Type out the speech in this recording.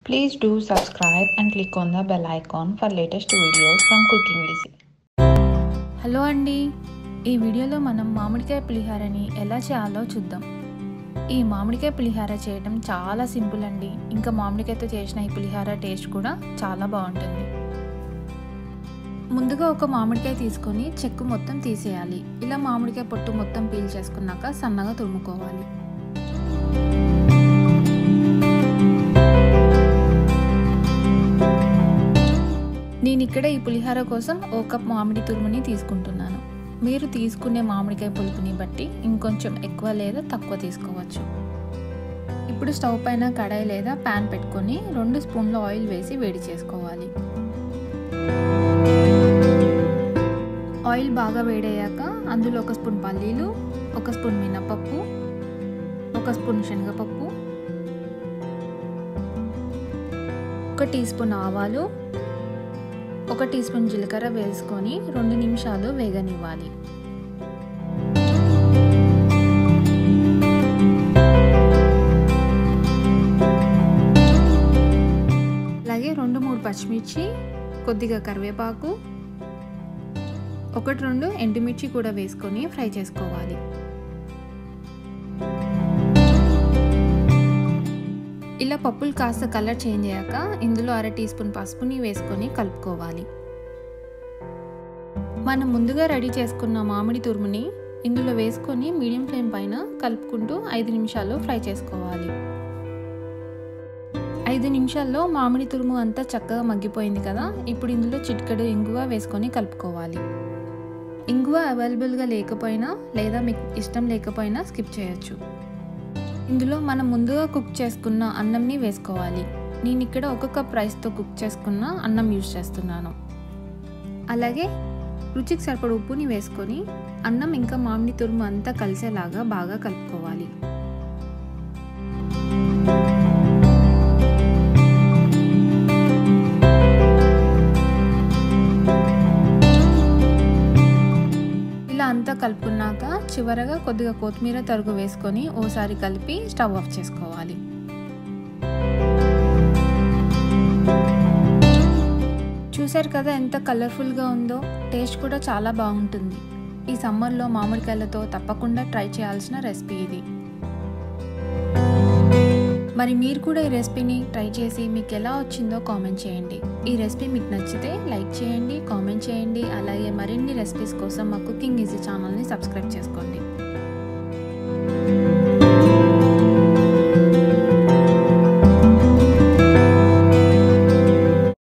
Please do subscribe and click on the bell icon for latest videos from Cooking Easy. Hello అండి ఈ వీడియోలో మనం మామిడికాయ పులిహారని ఎలా చేయాలో చూద్దాం ఈ మామిడికాయ పులిహార చేయడం చాలా సింపుల్ అండి ఇంకా మామిడికాయతో చేసిన ఈ పులిహార టేస్ట్ కూడా చాలా బాగుంటుంది ముందుగా ఒక మామిడికాయ తీసుకొని చెక్కు మొత్తం తీసేయాలి ఇలా మామిడికాయ పొట్టు మొత్తం పీల్ చేసుకున్నాక సన్నగా తురుముకోవాలి నేను ఇక్కడ ఈ పులిహార కోసం ఒక కప్ మామిడి తురుముని తీసుకుంటున్నాను మీరు తీసుకునే మామిడికాయ పులుపుని బట్టి ఇంకొంచెం ఎక్కువ లేదా తక్కువ తీసుకోవచ్చు ఇప్పుడు స్టవ్ పైన కడాయి లేదా ప్యాన్ పెట్టుకొని రెండు స్పూన్ల ఆయిల్ వేసి వేడి చేసుకోవాలి ఆయిల్ బాగా వేడయ్యాక అందులో ఒక స్పూన్ పల్లీలు ఒక స్పూన్ మినపప్పు ఒక స్పూన్ శనగపప్పు ఒక టీ స్పూన్ ఆవాలు ఒక టీ స్పూన్ జీలకర్ర వేసుకొని రెండు నిమిషాలు వేగనివ్వాలి అలాగే రెండు మూడు పచ్చిమిర్చి కొద్దిగా కరివేపాకు ఒకటి రెండు ఎండుమిర్చి కూడా వేసుకొని ఫ్రై చేసుకోవాలి ఇలా పప్పులు కాస్త కలర్ చేంజ్ అయ్యాక ఇందులో అర టీ స్పూన్ పసుపుని వేసుకొని కలుపుకోవాలి మనం ముందుగా రెడీ చేసుకున్న మామిడి తురుముని ఇందులో వేసుకొని మీడియం ఫ్లేమ్ పైన కలుపుకుంటూ ఐదు నిమిషాలు ఫ్రై చేసుకోవాలి ఐదు నిమిషాల్లో మామిడి తురుము అంతా చక్కగా మగ్గిపోయింది కదా ఇప్పుడు ఇందులో చిటికెడు ఇంగువ వేసుకొని కలుపుకోవాలి ఇంగువ అవైలబుల్గా లేకపోయినా లేదా మీకు ఇష్టం లేకపోయినా స్కిప్ చేయొచ్చు ఇందులో మనం ముందుగా కుక్ చేసుకున్న అన్నంని వేసుకోవాలి నేను ఇక్కడ ఒక కప్ రైస్తో కుక్ చేసుకున్న అన్నం యూజ్ చేస్తున్నాను అలాగే రుచికి సరిపడ ఉప్పుని వేసుకొని అన్నం ఇంకా మామిడి తురుము అంతా కలిసేలాగా బాగా కలుపుకోవాలి ఇలా అంతా కలుపుకున్నాక చివరగా కొద్దిగా కొత్తిమీర తరుగు వేసుకొని ఓసారి కలిపి స్టవ్ ఆఫ్ చేసుకోవాలి చూసారు కదా ఎంత కలర్ఫుల్గా ఉందో టేస్ట్ కూడా చాలా బాగుంటుంది ఈ సమ్మర్లో మామిడికాయలతో తప్పకుండా ట్రై చేయాల్సిన రెసిపీ ఇది మరి మీరు కూడా ఈ రెసిపీని ట్రై చేసి మీకు ఎలా వచ్చిందో కామెంట్ చేయండి ఈ రెసిపీ మీకు నచ్చితే లైక్ చేయండి కామెంట్ చేయండి అలాగే మరిన్ని రెసిపీస్ కోసం మా కుకింగ్ ఈజీ ఛానల్ని సబ్స్క్రైబ్ చేసుకోండి